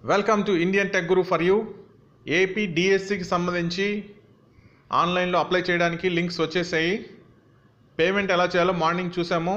welcome to Indian tech Guru for you AP డిఎస్సికి సంబంధించి ఆన్లైన్లో అప్లై చేయడానికి లింక్స్ వచ్చేసాయి పేమెంట్ ఎలా చేయాలో మార్నింగ్ చూసాము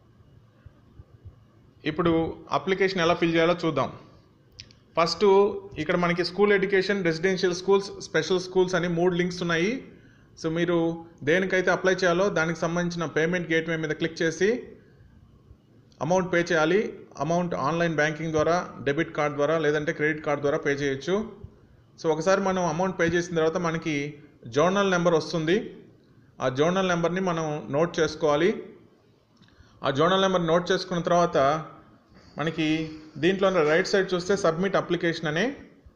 ఇప్పుడు అప్లికేషన్ ఎలా ఫిల్ చేయాలో చూద్దాం ఫస్ట్ ఇక్కడ మనకి school education residential schools special schools అని మూడు లింక్స్ ఉన్నాయి సో మీరు దేనికైతే అప్లై చేయాలో దానికి సంబంధించిన పేమెంట్ గేట్వే మీద క్లిక్ చేసి అమౌంట్ పే చేయాలి అమౌంట్ ఆన్లైన్ బ్యాంకింగ్ ద్వారా డెబిట్ కార్డ్ ద్వారా లేదంటే క్రెడిట్ కార్డ్ ద్వారా పే చేయొచ్చు సో ఒకసారి మనం అమౌంట్ పే చేసిన తర్వాత మనకి జోర్నల్ నెంబర్ వస్తుంది ఆ జోర్నల్ నెంబర్ని మనం నోట్ చేసుకోవాలి ఆ జోర్నల్ నెంబర్ నోట్ చేసుకున్న తర్వాత మనకి దీంట్లో రైట్ సైడ్ చూస్తే సబ్మిట్ అప్లికేషన్ అనే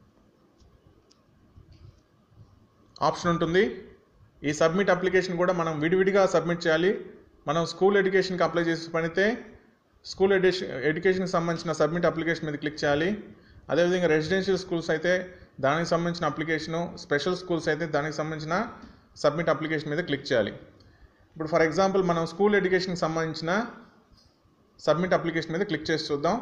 ఆప్షన్ ఉంటుంది ఈ సబ్మిట్ అప్లికేషన్ కూడా మనం విడివిడిగా సబ్మిట్ చేయాలి మనం స్కూల్ ఎడ్యుకేషన్కి అప్లై చేసి పనితే స్కూల్ ఎడ్యుకేషన్ ఎడ్యుకేషన్కి సంబంధించిన సబ్మిట్ అప్లికేషన్ మీద క్లిక్ చేయాలి అదేవిధంగా రెసిడెన్షియల్ స్కూల్స్ అయితే దానికి సంబంధించిన అప్లికేషను స్పెషల్ స్కూల్స్ అయితే దానికి సంబంధించిన సబ్మిట్ అప్లికేషన్ మీద క్లిక్ చేయాలి ఇప్పుడు ఫర్ ఎగ్జాంపుల్ మనం స్కూల్ ఎడ్యుకేషన్కి సంబంధించిన సబ్మిట్ అప్లికేషన్ మీద క్లిక్ చేసి చూద్దాం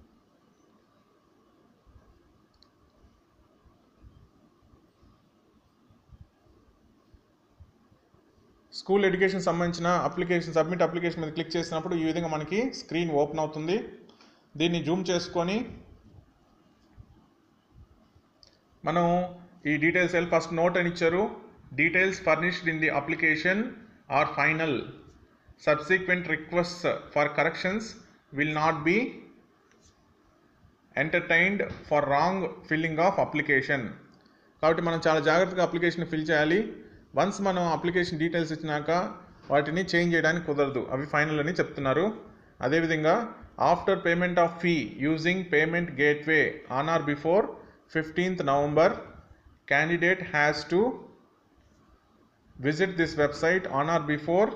స్కూల్ ఎడ్యుకేషన్ సంబంధించిన అప్లికేషన్ సబ్మిట్ అప్లికేషన్ మీద క్లిక్ చేసినప్పుడు ఈ విధంగా మనకి స్క్రీన్ ఓపెన్ అవుతుంది దీన్ని జూమ్ చేసుకొని మనం ఈ డీటెయిల్స్ వెళ్ళి ఫస్ట్ నోట్ అని ఇచ్చారు details furnished in the application are final subsequent request for corrections will not be entertained for wrong filling of application కాబట్టి మనం చాలా జాగ్రత్తగా అప్లికేషన్ ఫిల్ చేయాలి వన్స్ మనం అప్లికేషన్ డీటెయిల్స్ ఇచ్చినాక వాటిని చేంజ్ చేయడానికి కుదరదు అవి ఫైనల్ అని చెప్తున్నారు అదేవిధంగా after payment of fee using payment gateway on or before fifteenth November candidate has to visit this website on or before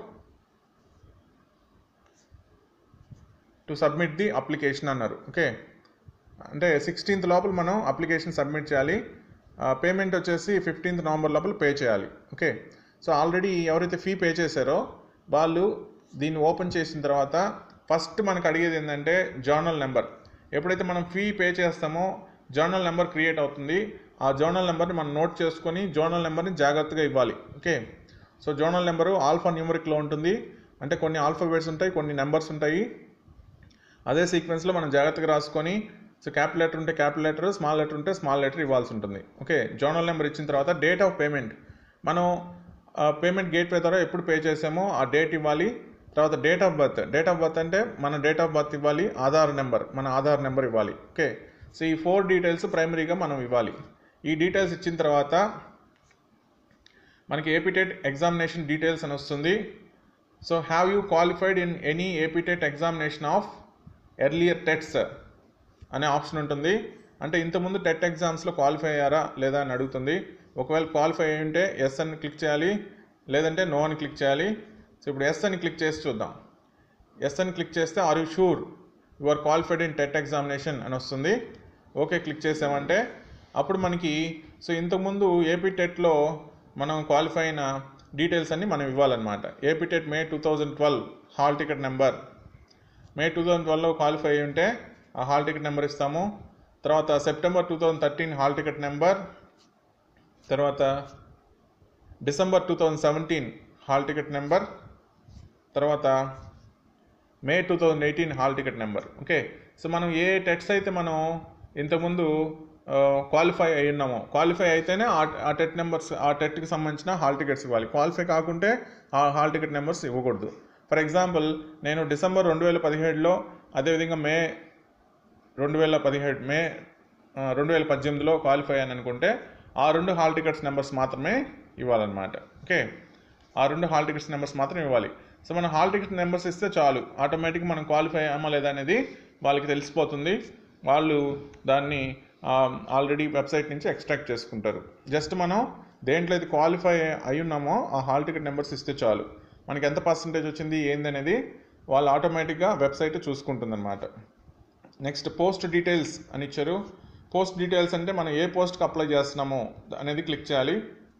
to submit the application అన్నారు ఓకే అంటే సిక్స్టీన్త్ లోపల మనం అప్లికేషన్ సబ్మిట్ చేయాలి పేమెంట్ వచ్చేసి fifteenth November లోపల pay చేయాలి okay so already ఎవరైతే fee pay చేశారో వాళ్ళు దీన్ని ఓపెన్ చేసిన తర్వాత ఫస్ట్ మనకు అడిగేది ఏంటంటే జర్నల్ నెంబర్ ఎప్పుడైతే మనం ఫీ పే చేస్తామో జర్నల్ నెంబర్ క్రియేట్ అవుతుంది ఆ జర్నల్ నెంబర్ని మనం నోట్ చేసుకొని జర్నల్ నెంబర్ని జాగ్రత్తగా ఇవ్వాలి okay so journal number alpha న్యూమరిక్లో ఉంటుంది అంటే కొన్ని ఆల్ఫాబెట్స్ ఉంటాయి కొన్ని నెంబర్స్ ఉంటాయి అదే సీక్వెన్స్లో మనం జాగ్రత్తగా రాసుకొని సో క్యాపిటల్ లెటర్ ఉంటే క్యాపిటల్ లెటర్ స్మాల్ లెటర్ ఉంటే స్మాల్ లెటర్ ఇవ్వాల్సి ఉంటుంది ఓకే జర్నల్ నెంబర్ ఇచ్చిన తర్వాత డేట్ ఆఫ్ పేమెంట్ మనం పేమెంట్ గేట్ పే ద్వారా ఎప్పుడు పే చేసామో ఆ డేట్ ఇవ్వాలి తర్వాత date of birth date of birth అంటే మన డేట్ ఆఫ్ బర్త్ ఇవ్వాలి ఆధార్ నెంబర్ మన ఆధార్ నెంబర్ ఇవ్వాలి ఓకే సో ఈ ఫోర్ డీటెయిల్స్ ప్రైమరీగా మనం ఇవ్వాలి ఈ డీటెయిల్స్ ఇచ్చిన తర్వాత మనకి ఏపీటెట్ ఎగ్జామినేషన్ డీటెయిల్స్ అని వస్తుంది so have you qualified in any APTET examination of earlier TETs అనే ఆప్షన్ ఉంటుంది అంటే ఇంతకుముందు టెట్ ఎగ్జామ్స్లో క్వాలిఫై అయ్యారా లేదా అని అడుగుతుంది ఒకవేళ క్వాలిఫై అయి ఉంటే ఎస్ అని క్లిక్ చేయాలి లేదంటే నో అని క్లిక్ చేయాలి సో ఇప్పుడు ఎస్ అని క్లిక్ చేసి చూద్దాం ఎస్ అని క్లిక్ చేస్తే are you sure you are qualified in TET examination అని వస్తుంది ఓకే క్లిక్ చేసామంటే అప్పుడు మనకి సో ఇంతకుముందు ఏపీ టెట్లో మనం క్వాలిఫై అయిన డీటెయిల్స్ అన్ని మనం ఇవ్వాలన్నమాట AP TET May two thousand twelve hall ticket number May two thousand ట్వెల్వ్లో క్వాలిఫై అయి ఉంటే ఆ హాల్ టికెట్ నెంబర్ ఇస్తాము తర్వాత September two thousand thirteen hall ticket number తర్వాత December two thousand seventeen hall ticket number తర్వాత May two thousand eighteen hall ticket number okay so మనం ఏ టెట్స్ అయితే మనం ఇంతకుముందు క్వాలిఫై అయి ఉన్నామో క్వాలిఫై అయితేనే ఆ టెట్ నెంబర్స్ ఆ టెట్కి సంబంధించిన హాల్ టికెట్స్ ఇవ్వాలి క్వాలిఫై కాకుంటే ఆ హాల్ టికెట్ నెంబర్స్ ఇవ్వకూడదు ఫర్ ఎగ్జాంపుల్ నేను డిసెంబర్ రెండు వేల పదిహేడులో అదేవిధంగా మే రెండు వేల పదిహేడు మే రెండు వేల పద్దెనిమిదిలో క్వాలిఫై అయ్యాను అనుకుంటే ఆ రెండు హాల్ టికెట్స్ నెంబర్స్ మాత్రమే ఇవ్వాలన్నమాట ఓకే ఆ రెండు హాల్ టికెట్స్ నెంబర్స్ మాత్రం ఇవ్వాలి సో మనం హాల్ టికెట్ నెంబర్స్ ఇస్తే చాలు ఆటోమేటిక్గా మనం క్వాలిఫై అయ్యామా లేదా అనేది వాళ్ళకి తెలిసిపోతుంది వాళ్ళు దాన్ని ఆల్రెడీ వెబ్సైట్ నుంచి ఎక్స్ట్రాక్ట్ చేసుకుంటారు జస్ట్ మనం దేంట్లో అయితే క్వాలిఫై అయి ఉన్నామో ఆ హాల్ టికెట్ నెంబర్స్ ఇస్తే చాలు మనకి ఎంత పర్సంటేజ్ వచ్చింది ఏందనేది వాళ్ళు ఆటోమేటిక్గా వెబ్సైట్ చూసుకుంటుందన్నమాట నెక్స్ట్ పోస్ట్ డీటెయిల్స్ అని ఇచ్చారు పోస్ట్ డీటెయిల్స్ అంటే మనం ఏ పోస్ట్కి అప్లై చేస్తున్నామో అనేది క్లిక్ చేయాలి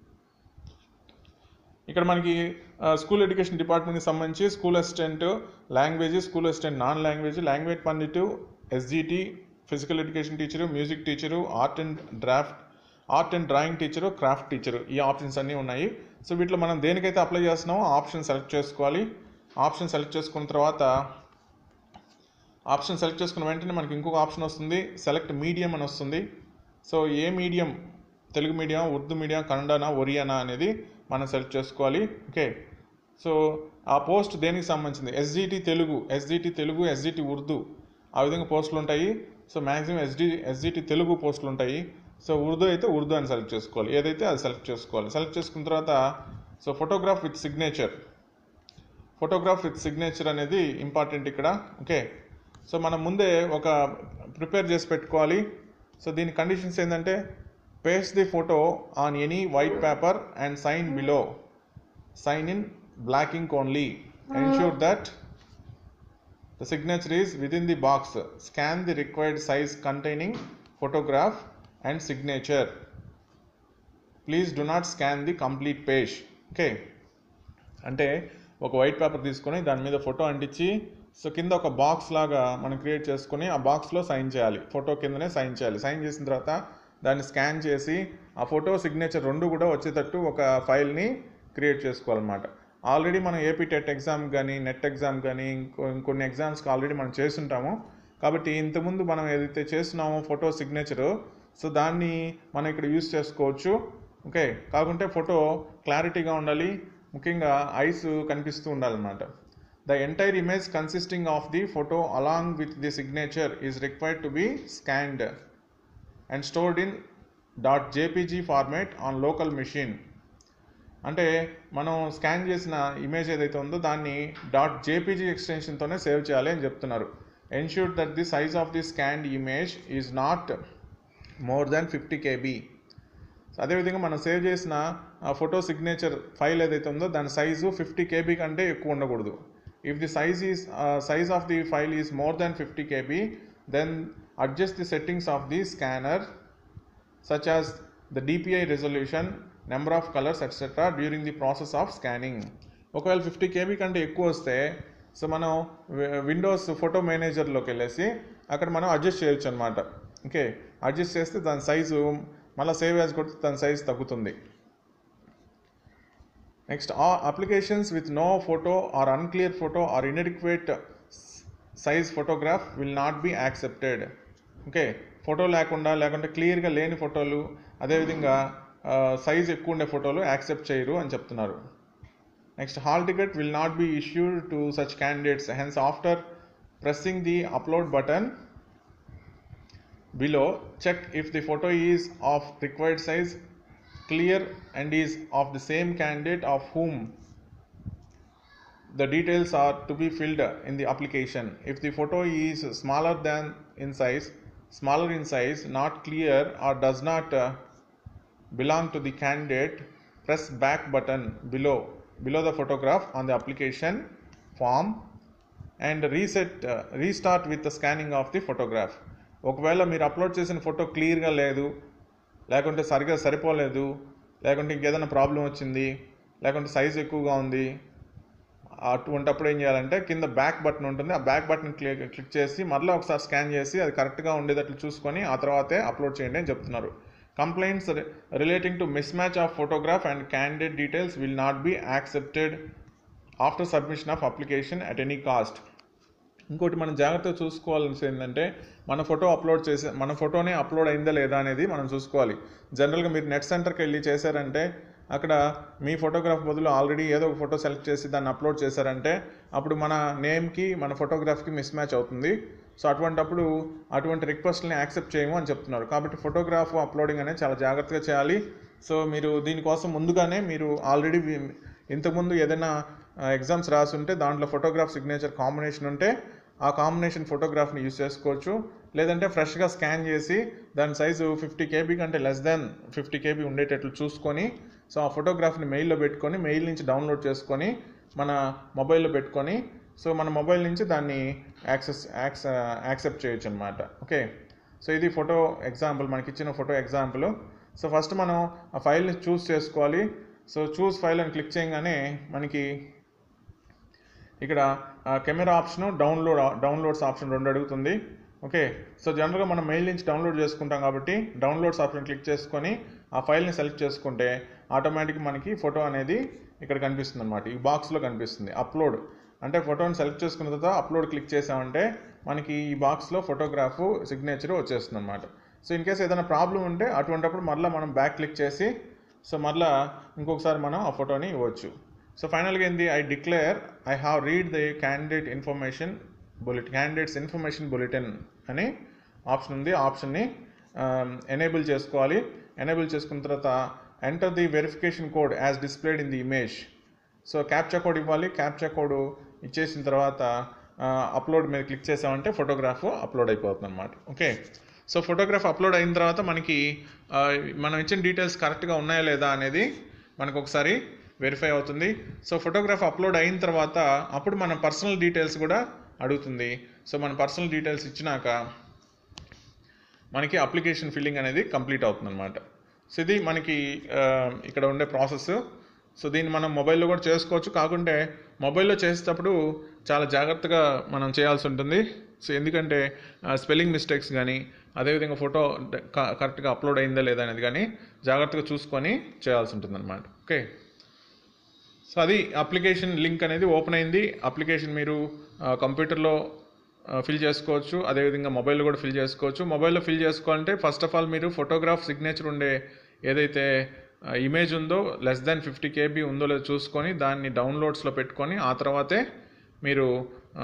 ఇక్కడ మనకి స్కూల్ ఎడ్యుకేషన్ డిపార్ట్మెంట్కి సంబంధించి school assistant language school assistant non language language pandit SGT physical education teacher music teacher art and draft art and drawing teacher craft teacher ఈ ఆప్షన్స్ అన్నీ ఉన్నాయి సో వీటిలో మనం దేనికైతే అప్లై చేస్తున్నామో ఆప్షన్ సెలెక్ట్ చేసుకోవాలి ఆప్షన్ సెలెక్ట్ చేసుకున్న తర్వాత ఆప్షన్ సెలెక్ట్ చేసుకున్న వెంటనే మనకి ఇంకొక ఆప్షన్ వస్తుంది సెలెక్ట్ మీడియం అని వస్తుంది సో ఏ medium Telugu medium Urdu medium కన్నడనా ఒరియానా అనేది మనం సెలెక్ట్ చేసుకోవాలి ఓకే సో ఆ పోస్ట్ దేనికి సంబంధించింది SGT Telugu SGT Telugu SGT Urdu ఆ విధంగా పోస్టులు ఉంటాయి so maximum SD SGT Telugu పోస్టులు ఉంటాయి సో ఉర్దూ అయితే ఉర్దూ అని సెలెక్ట్ చేసుకోవాలి ఏదైతే అది సెలెక్ట్ చేసుకోవాలి సెలెక్ట్ చేసుకున్న తర్వాత so photograph with signature photograph with signature అనేది ఇంపార్టెంట్ ఇక్కడ ఓకే సో మనం ముందే ఒక ప్రిపేర్ చేసి పెట్టుకోవాలి సో దీని కండిషన్స్ ఏంటంటే paste the photo on any white paper and sign below sign in black ink only ensure that the signature is within the box scan the required size containing photograph and signature please do not scan the complete page okay అంటే ఒక white paper తీసుకొని దాని మీద photo అంటించి so కింద ఒక box లాగా మనం క్రియేట్ చేసుకొని ఆ బాక్స్లో సైన్ చేయాలి ఫోటో కిందనే సైన్ చేయాలి సైన్ చేసిన తర్వాత దాన్ని స్కాన్ చేసి ఆ ఫోటో సిగ్నేచర్ రెండు కూడా వచ్చేటట్టు ఒక ఫైల్ని క్రియేట్ చేసుకోవాలన్నమాట ఆల్రెడీ మనం ఏపీ టెట్ ఎగ్జామ్ కానీ నెట్ ఎగ్జామ్ కానీ ఇంకో ఇంకొన్ని ఎగ్జామ్స్కి ఆల్రెడీ మనం చేస్తుంటాము కాబట్టి ఇంతకుముందు మనం ఏదైతే చేస్తున్నామో ఫోటో సిగ్నేచరు సో దాన్ని మనం ఇక్కడ యూస్ చేసుకోవచ్చు ఓకే కాకుంటే ఫోటో క్లారిటీగా ఉండాలి ముఖ్యంగా ఐస్ కనిపిస్తూ ఉండాలన్నమాట the entire image consisting of the photo along with the signature is required to be scanned and stored in dot JPG format on local machine అంటే మనం స్కాన్ చేసిన ఇమేజ్ ఏదైతే ఉందో దాన్ని డాట్ జేపీజీ ఎక్స్టెన్షన్తోనే సేవ్ చేయాలి అని చెప్తున్నారు ensure that the size of the scanned image is not more than fifty KB అదేవిధంగా మనం సేవ్ చేసిన ఫోటో సిగ్నేచర్ ఫైల్ ఏదైతే ఉందో దాని సైజు ఫిఫ్టీ కేబీ కంటే ఎక్కువ ఉండకూడదు if the size is size of the file is more than fifty KB then adjust the settings of the scanner such as the DPI resolution number of colours etcetera during the process of scanning ఒకవేళ fifty KB కంటే ఎక్కువ వస్తే so మనం Windows photo మేనేజర్లోకి వెళ్ళేసి అక్కడ మనం adjust చేయొచ్చు అనమాట ఓకే అడ్జస్ట్ చేస్తే దాని సైజు మళ్ళీ సేవ్ యాజ్ కొడితే దాని సైజ్ తగ్గుతుంది నెక్స్ట్ ఆ applications with no photo or unclear photo or inadequate size photograph will not be accepted okay photo లేకుండా లేకుంటే క్లియర్గా లేని ఫోటోలు అదేవిధంగా సైజ్ ఎక్కువ ఉండే ఫోటోలు యాక్సెప్ట్ చేయరు అని చెప్తున్నారు next hall ticket will not be issued to such candidates hence after pressing the upload button below check if the photo is of required size clear and is of the same candidate of whom the details are to be filled in the application if the photo is smaller than in size smaller in size not clear or does not uh, belong to the candidate press back button below below the photograph on the application form and reset uh, restart with the scanning of the photograph ఒకవేళ మీరు upload చేసిన photo క్లియర్గా లేదు లేకుంటే సరిగ్గా సరిపోలేదు లేకుంటే ఇంకేదైనా ప్రాబ్లం వచ్చింది లేకుంటే సైజ్ ఎక్కువగా ఉంది అటువంటప్పుడు ఏం చేయాలంటే కింద బ్యాక్ బటన్ ఉంటుంది ఆ బ్యాక్ బటన్ క్లిక్ క్లిక్ చేసి మరలా ఒకసారి స్కాన్ చేసి అది కరెక్ట్గా ఉండేటట్లు చూసుకొని ఆ తర్వాతే అప్లోడ్ చేయండి అని చెప్తున్నారు complaints relating to mismatch of photograph and candidate details will not be accepted after submission of application at any cost ఇంకోటి మనం జాగ్రత్తగా చూసుకోవాల్సి ఏంటంటే మన ఫోటో అప్లోడ్ చేసే మన ఫోటోనే అప్లోడ్ అయిందా లేదా అనేది మనం చూసుకోవాలి జనరల్గా మీరు నెట్ సెంటర్కి వెళ్ళి చేశారంటే అక్కడ మీ ఫోటోగ్రాఫ్ బదులు ఆల్రెడీ ఏదో ఒక ఫోటో సెలెక్ట్ చేసి దాన్ని అప్లోడ్ చేశారంటే అప్పుడు మన నేమ్కి మన ఫోటోగ్రాఫ్కి మిస్ మ్యాచ్ అవుతుంది సో అటువంటప్పుడు అటువంటి రిక్వెస్ట్ని యాక్సెప్ట్ చేయము అని చెప్తున్నారు కాబట్టి ఫోటోగ్రాఫ్ అప్లోడింగ్ అనేది చాలా జాగ్రత్తగా చేయాలి సో మీరు దీనికోసం ముందుగానే మీరు ఆల్రెడీ ఇంతకుముందు ఏదైనా ఎగ్జామ్స్ రాసి ఉంటే దాంట్లో ఫోటోగ్రాఫ్ సిగ్నేచర్ కాంబినేషన్ ఉంటే ఆ కాంబినేషన్ ఫోటోగ్రాఫ్ని యూస్ చేసుకోవచ్చు లేదంటే ఫ్రెష్గా స్కాన్ చేసి దాని సైజు ఫిఫ్టీ కేబీ కంటే లెస్ దాన్ ఫిఫ్టీ కేబీ ఉండేటట్లు చూసుకొని సో ఆ ఫోటోగ్రాఫ్ని మెయిల్లో పెట్టుకొని మెయిల్ నుంచి డౌన్లోడ్ చేసుకొని మన మొబైల్లో పెట్టుకొని సో మన మొబైల్ నుంచి దాన్ని యాక్సెస్ యాక్స యాక్సెప్ట్ చేయొచ్చు అనమాట ఓకే సో ఇది ఫోటో ఎగ్జాంపుల్ మనకి ఇచ్చిన ఫోటో ఎగ్జాంపుల్ సో ఫస్ట్ మనం ఆ ఫైల్ని చూస్ చేసుకోవాలి సో చూస్ ఫైల్ అని క్లిక్ చేయగానే మనకి ఇక్కడ camera option download downloads option రెండు అడుగుతుంది ఓకే సో జనరల్గా మనం మెయిల్ నుంచి డౌన్లోడ్ చేసుకుంటాం కాబట్టి డౌన్లోడ్స్ ఆప్షన్ క్లిక్ చేసుకొని ఆ ఫైల్ని సెలెక్ట్ చేసుకుంటే ఆటోమేటిక్ మనకి ఫోటో అనేది ఇక్కడ కనిపిస్తుంది అనమాట ఈ బాక్స్లో కనిపిస్తుంది అప్లోడ్ అంటే ఫోటోని సెలెక్ట్ చేసుకున్న తర్వాత అప్లోడ్ క్లిక్ చేసామంటే మనకి ఈ బాక్స్లో ఫోటోగ్రాఫ్ సిగ్నేచర్ వచ్చేస్తుంది అనమాట సో ఇన్ కేస్ ఏదైనా ప్రాబ్లం ఉంటే అటువంటప్పుడు మళ్ళీ మనం బ్యాక్ క్లిక్ చేసి సో మళ్ళీ ఇంకొకసారి మనం ఆ ఫోటోని ఇవ్వచ్చు సో ఫైనల్గా ఏంది I declare I have read the candidate information bullet candidates information bulletin అని ఆప్షన్ ఉంది ఆప్షన్ని ఎనేబుల్ చేసుకోవాలి ఎనేబుల్ చేసుకున్న తర్వాత enter the verification code as displayed in the image so captcha code ఇవ్వాలి క్యాప్చా కోడ్ ఇచ్చేసిన తర్వాత అప్లోడ్ మీద క్లిక్ చేసామంటే ఫోటోగ్రాఫ్ అప్లోడ్ అయిపోతుంది అనమాట ఓకే సో ఫోటోగ్రాఫ్ అప్లోడ్ అయిన తర్వాత మనకి ఆ, మనం ఇచ్చిన డీటెయిల్స్ కరెక్ట్గా ఉన్నాయా లేదా అనేది మనకు ఒకసారి వెరిఫై అవుతుంది సో ఫోటోగ్రాఫ్ అప్లోడ్ అయిన తర్వాత అప్పుడు మన పర్సనల్ డీటెయిల్స్ కూడా అడుగుతుంది సో మన పర్సనల్ డీటెయిల్స్ ఇచ్చినాక మనకి అప్లికేషన్ ఫిల్లింగ్ అనేది కంప్లీట్ అవుతుంది అనమాట సో ఇది మనకి ఆ, ఇక్కడ ఉండే ప్రాసెస్ సో దీన్ని మనం మొబైల్లో కూడా చేసుకోవచ్చు కాకుంటే మొబైల్లో చేసేటప్పుడు చాలా జాగ్రత్తగా మనం చేయాల్సి ఉంటుంది సో ఎందుకంటే స్పెల్లింగ్ మిస్టేక్స్ కానీ అదేవిధంగా ఫోటో కరెక్ట్గా అప్లోడ్ అయిందా లేదా అనేది కానీ జాగ్రత్తగా చూసుకొని చేయాల్సి ఉంటుంది అనమాట ఓకే సో అది అప్లికేషన్ లింక్ అనేది ఓపెన్ అయింది అప్లికేషన్ మీరు ఆ, కంప్యూటర్లో ఫిల్ చేసుకోవచ్చు అదేవిధంగా మొబైల్లో కూడా ఫిల్ చేసుకోవచ్చు మొబైల్లో ఫిల్ చేసుకోవాలంటే ఫస్ట్ ఆఫ్ ఆల్ మీరు ఫోటోగ్రాఫ్ సిగ్నేచర్ ఉండే ఏదైతే ఇమేజ్ ఉందో లెస్ దాన్ ఫిఫ్టీ కేబీ ఉందో లేదో చూసుకొని దాన్ని డౌన్లోడ్స్లో పెట్టుకొని ఆ తర్వాతే మీరు ఆ,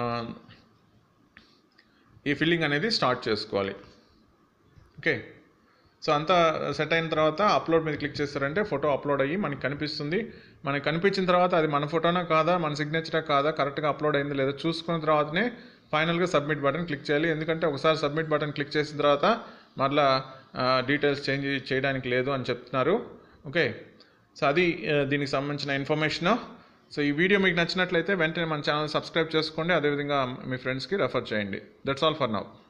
ఈ ఫిల్లింగ్ అనేది స్టార్ట్ చేసుకోవాలి ఓకే సో అంతా సెట్ అయిన తర్వాత అప్లోడ్ మీద క్లిక్ చేస్తారంటే ఫోటో అప్లోడ్ అయ్యి మనకి కనిపిస్తుంది మనకి కనిపించిన తర్వాత అది మన ఫోటోనా కాదా మన సిగ్నేచరా కాదా కరెక్ట్గా అప్లోడ్ అయింది లేదా చూసుకున్న తర్వాతనే ఫైనల్గా సబ్మిట్ బటన్ క్లిక్ చేయాలి ఎందుకంటే ఒకసారి సబ్మిట్ బటన్ క్లిక్ చేసిన తర్వాత మరలా డీటెయిల్స్ చేంజ్ చేయడానికి లేదు అని చెప్తున్నారు ఓకే సో అది ఆ, దీనికి సంబంధించిన ఇన్ఫర్మేషన్ సో ఈ వీడియో మీకు నచ్చినట్లయితే వెంటనే మన ఛానల్ సబ్స్క్రైబ్ చేసుకోండి అదేవిధంగా మీ ఫ్రెండ్స్కి రెఫర్ చేయండి దట్స్ ఆల్ ఫర్ నౌ